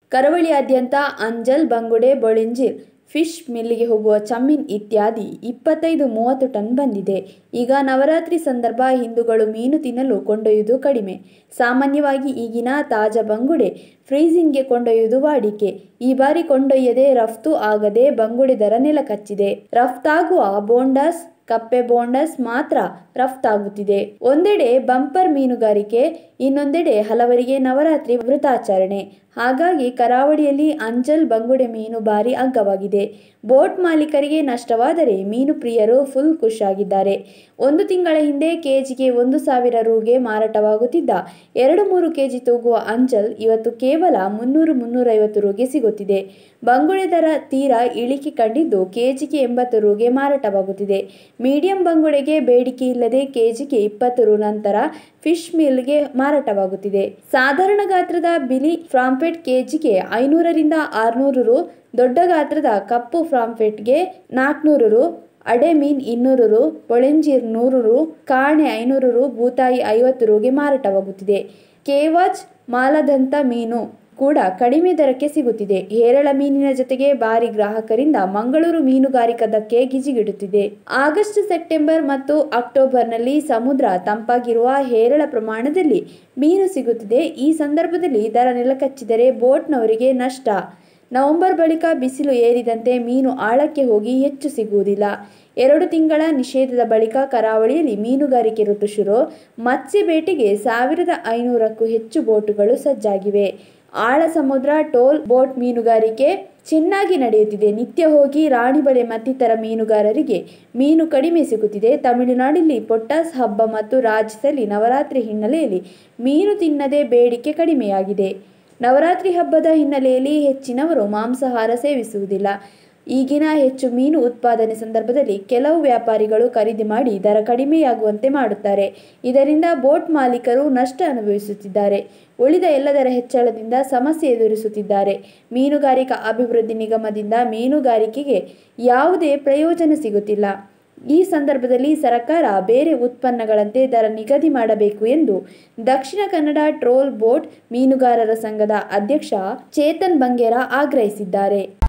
ಕರಾವಳಿಯಾದ್ಯಂತ ಅಂಜಲ್ ಬಂಗುಡೆ ಬೊಳಿಂಜಿರ್ ಫಿಶ್ ಮಿಲ್ಗೆ ಹೋಗುವ ಚಮ್ಮಿನ್ ಇತ್ಯಾದಿ ಇಪ್ಪತ್ತೈದು ಮೂವತ್ತು ಟನ್ ಬಂದಿದೆ ಈಗ ನವರಾತ್ರಿ ಸಂದರ್ಭ ಹಿಂದೂಗಳು ಮೀನು ತಿನ್ನಲು ಕೊಂಡೊಯ್ಯುವುದು ಕಡಿಮೆ ಸಾಮಾನ್ಯವಾಗಿ ಈಗಿನ ತಾಜಾ ಬಂಗುಡೆ ಫ್ರೀಜಿಂಗ್ಗೆ ಕೊಂಡೊಯ್ಯುವುದು ವಾಡಿಕೆ ಈ ಬಾರಿ ಕೊಂಡೊಯ್ಯದೆ ರಫ್ತು ಆಗದೆ ಬಂಗುಡೆ ದರ ನೆಲಕಚ್ಚಿದೆ ರಫ್ತಾಗುವ ಬೋಂಡಾಸ್ ಕಪ್ಪೆ ಬೋಂಡಸ್ ಮಾತ್ರ ರಫ್ತಾಗುತ್ತಿದೆ ಒಂದೆಡೆ ಬಂಪರ್ ಮೀನುಗಾರಿಕೆ ಇನ್ನೊಂದೆಡೆ ಹಲವರಿಗೆ ನವರಾತ್ರಿ ವೃತಾಚರಣೆ ಹಾಗಾಗಿ ಕರಾವಳಿಯಲ್ಲಿ ಅಂಜಲ್ ಬಂಗುಡೆ ಮೀನು ಭಾರಿ ಅಗ್ಗವಾಗಿದೆ ಬೋಟ್ ಮಾಲೀಕರಿಗೆ ನಷ್ಟವಾದರೆ ಮೀನು ಪ್ರಿಯರು ಫುಲ್ ಖುಷಿಯಾಗಿದ್ದಾರೆ ಒಂದು ತಿಂಗಳ ಹಿಂದೆ ಕೆಜಿಗೆ ಒಂದು ಸಾವಿರ ರುಗೆ ಮಾರಾಟವಾಗುತ್ತಿದ್ದ ಎರಡು ಮೂರು ಕೆಜಿ ತೂಗುವ ಅಂಜಲ್ ಇವತ್ತು ಕೇವಲ ಮುನ್ನೂರು ಮುನ್ನೂರೈವತ್ತು ರುಗೆ ಸಿಗುತ್ತಿದೆ ಬಂಗುಡೆ ದರ ತೀರಾ ಇಳಿಕೆ ಕಂಡಿದ್ದು ಕೆಜಿಗೆ ಎಂಬತ್ತು ರುಗೆ ಮಾರಾಟವಾಗುತ್ತಿದೆ ಮೀಡಿಯಂ ಬಂಗುಡೆಗೆ ಬೇಡಿಕೆ ಇಲ್ಲದೆ ಕೆಜಿಗೆ ಇಪ್ಪತ್ತು ರು ನಂತರ ಫಿಶ್ ಮಿಲ್ಗೆ ಮಾರಾಟವಾಗುತ್ತಿದೆ ಸಾಧಾರಣ ಗಾತ್ರದ ಬಿಲಿ ಫ್ರಾಂಪೆಟ್ ಕೆಜಿಗೆ ಐನೂರರಿಂದ ಆರುನೂರು ರು ದೊಡ್ಡ ಗಾತ್ರದ ಕಪ್ಪು ಫ್ರಾಂಪೆಟ್ಗೆ ನಾಲ್ಕುನೂರು ರು ಅಡೆಮೀನ್ ಇನ್ನೂರು ರು ಬೊಳೆಂಜೀರ್ ನೂರು ರು ಕಾಣೆ ಐನೂರು ರು ಬೂತಾಯಿ ಐವತ್ತು ರುಗೆ ಮಾರಾಟವಾಗುತ್ತಿದೆ ಕೇವಾಜ್ ಮಾಲದಂತ ಮೀನು ಕೂಡ ಕಡಿಮೆ ದರಕ್ಕೆ ಸಿಗುತ್ತಿದೆ ಹೇರಳ ಮೀನಿನ ಜೊತೆಗೆ ಭಾರಿ ಗ್ರಾಹಕರಿಂದ ಮಂಗಳೂರು ಮೀನುಗಾರಿಕಾ ಧಕ್ಕೆ ಗಿಜಿಗಿಡುತ್ತಿದೆ ಆಗಸ್ಟ್ ಸೆಪ್ಟೆಂಬರ್ ಮತ್ತು ಅಕ್ಟೋಬರ್ನಲ್ಲಿ ಸಮುದ್ರ ತಂಪಾಗಿರುವ ಹೇರಳ ಪ್ರಮಾಣದಲ್ಲಿ ಮೀನು ಸಿಗುತ್ತಿದೆ ಈ ಸಂದರ್ಭದಲ್ಲಿ ದರ ನೆಲಕಚ್ಚಿದರೆ ಬೋಟ್ನವರಿಗೆ ನಷ್ಟ ನವೆಂಬರ್ ಬಳಿಕ ಬಿಸಿಲು ಏರಿದಂತೆ ಮೀನು ಆಳಕ್ಕೆ ಹೋಗಿ ಹೆಚ್ಚು ಸಿಗುವುದಿಲ್ಲ ಎರಡು ತಿಂಗಳ ನಿಷೇಧದ ಬಳಿಕ ಕರಾವಳಿಯಲ್ಲಿ ಮೀನುಗಾರಿಕೆ ಋತು ಶುರು ಮತ್ಸ್ಯ ಬೇಟೆಗೆ ಸಾವಿರದ ಐನೂರಕ್ಕೂ ಹೆಚ್ಚು ಬೋಟುಗಳು ಸಜ್ಜಾಗಿವೆ ಆಳ ಸಮುದ್ರ ಟೋಲ್ ಬೋಟ್ ಮೀನುಗಾರಿಕೆ ಚೆನ್ನಾಗಿ ನಡೆಯುತ್ತಿದೆ ನಿತ್ಯ ಹೋಗಿ ರಾಣಿಬಲೆ ಮತ್ತಿತರ ಮೀನುಗಾರರಿಗೆ ಮೀನು ಕಡಿಮೆ ಸಿಗುತ್ತಿದೆ ತಮಿಳುನಾಡಿನಲ್ಲಿ ಪೊಟ್ಟಾಸ್ ಹಬ್ಬ ಮತ್ತು ರಾಜ್ಯದಲ್ಲಿ ನವರಾತ್ರಿ ಹಿನ್ನೆಲೆಯಲ್ಲಿ ಮೀನು ತಿನ್ನದೆ ಬೇಡಿಕೆ ಕಡಿಮೆಯಾಗಿದೆ ನವರಾತ್ರಿ ಹಬ್ಬದ ಹಿನ್ನೆಲೆಯಲ್ಲಿ ಹೆಚ್ಚಿನವರು ಮಾಂಸಾಹಾರ ಸೇವಿಸುವುದಿಲ್ಲ ಈಗಿನ ಹೆಚ್ಚು ಮೀನು ಉತ್ಪಾದನೆ ಸಂದರ್ಭದಲ್ಲಿ ಕೆಲವು ವ್ಯಾಪಾರಿಗಳು ಖರೀದಿ ಮಾಡಿ ದರ ಕಡಿಮೆಯಾಗುವಂತೆ ಮಾಡುತ್ತಾರೆ ಇದರಿಂದ ಬೋಟ್ ಮಾಲೀಕರು ನಷ್ಟ ಅನುಭವಿಸುತ್ತಿದ್ದಾರೆ ಉಳಿದ ಎಲ್ಲದರ ಹೆಚ್ಚಳದಿಂದ ಸಮಸ್ಯೆ ಎದುರಿಸುತ್ತಿದ್ದಾರೆ ಮೀನುಗಾರಿಕಾ ಅಭಿವೃದ್ಧಿ ನಿಗಮದಿಂದ ಮೀನುಗಾರಿಕೆಗೆ ಯಾವುದೇ ಪ್ರಯೋಜನ ಸಿಗುತ್ತಿಲ್ಲ ಈ ಸಂದರ್ಭದಲ್ಲಿ ಸರ್ಕಾರ ಬೇರೆ ಉತ್ಪನ್ನಗಳಂತೆ ದರ ನಿಗದಿ ಮಾಡಬೇಕು ಎಂದು ದಕ್ಷಿಣ ಕನ್ನಡ ಟ್ರೋಲ್ ಬೋಟ್ ಮೀನುಗಾರರ ಸಂಘದ ಅಧ್ಯಕ್ಷ ಚೇತನ್ ಬಂಗೇರ ಆಗ್ರಹಿಸಿದ್ದಾರೆ